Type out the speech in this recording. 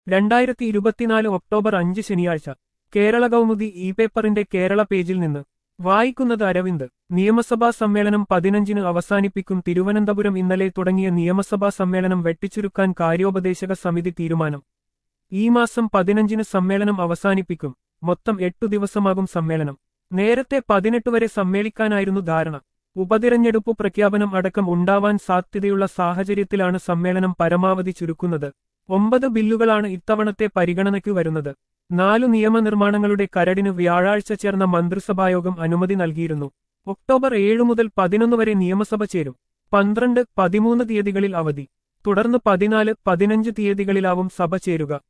രണ്ടായിരത്തി ഇരുപത്തിനാല് ഒക്ടോബർ അഞ്ച് ശനിയാഴ്ച കേരള കൗമുദി ഇ പേപ്പറിന്റെ കേരള പേജിൽ നിന്ന് വായിക്കുന്നത് അരവിന്ദ് നിയമസഭാ സമ്മേളനം പതിനഞ്ചിന് അവസാനിപ്പിക്കും തിരുവനന്തപുരം ഇന്നലെ തുടങ്ങിയ നിയമസഭാ സമ്മേളനം വെട്ടിച്ചുരുക്കാൻ കാര്യോപദേശക സമിതി തീരുമാനം ഈ മാസം പതിനഞ്ചിന് സമ്മേളനം അവസാനിപ്പിക്കും മൊത്തം എട്ടു ദിവസമാകും സമ്മേളനം നേരത്തെ പതിനെട്ട് വരെ സമ്മേളിക്കാനായിരുന്നു ധാരണ ഉപതിരഞ്ഞെടുപ്പ് പ്രഖ്യാപനം അടക്കം ഉണ്ടാവാൻ സാധ്യതയുള്ള സാഹചര്യത്തിലാണ് സമ്മേളനം പരമാവധി ചുരുക്കുന്നത് ഒമ്പത് ബില്ലുകളാണ് ഇത്തവണത്തെ പരിഗണനയ്ക്ക് വരുന്നത് നാലു നിയമനിർമ്മാണങ്ങളുടെ കരടിന് വ്യാഴാഴ്ച ചേർന്ന മന്ത്രിസഭായോഗം അനുമതി നൽകിയിരുന്നു ഒക്ടോബർ ഏഴ് മുതൽ പതിനൊന്ന് വരെ നിയമസഭ ചേരും പന്ത്രണ്ട് പതിമൂന്ന് തീയതികളിൽ അവധി തുടർന്ന് പതിനാല് പതിനഞ്ച് തീയതികളിലാവും സഭ ചേരുക